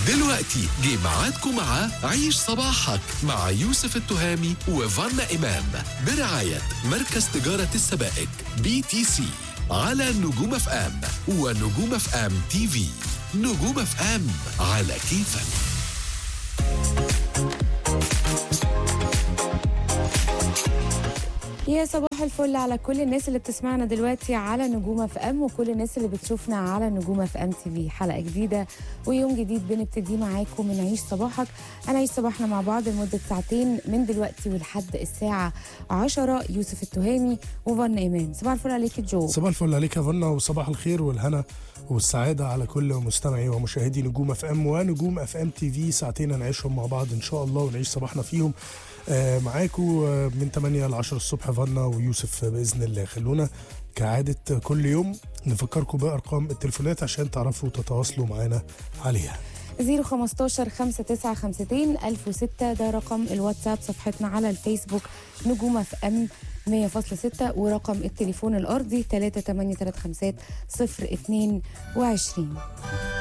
دلوقتي جه ميعادكم مع عيش صباحك مع يوسف التهامي وفانا إمام برعاية مركز تجارة السبائك بي تي سي على نجوم اف ام ونجوم اف ام تي في نجوم اف ام على كيفك يا صباح الفل على كل الناس اللي بتسمعنا دلوقتي على نجوم اف ام وكل الناس اللي بتشوفنا على نجوم اف ام تي في حلقه جديده ويوم جديد بنبتدي معاكم من عيش صباحك انا عيش صباحنا مع بعض لمده ساعتين من دلوقتي ولحد الساعه 10 يوسف التهامي وفن ايمان صباح الفل عليك جو صباح الفل عليك يا فنا وصباح الخير والهنا والسعادة على كل مستمعي ومشاهدي نجوم اف ام ونجوم اف ام تي في ساعتين نعيشهم مع بعض ان شاء الله ونعيش صباحنا فيهم آه معاكم آه من 8 ل 10 الصبح فنا ويوسف باذن الله خلونا كعادة كل يوم نفكركم بارقام التليفونات عشان تعرفوا تتواصلوا معانا عليها 015 5952 1006 ده رقم الواتساب صفحتنا على الفيسبوك نجوم اف ام 100.6 ورقم التليفون الارضي 38350 22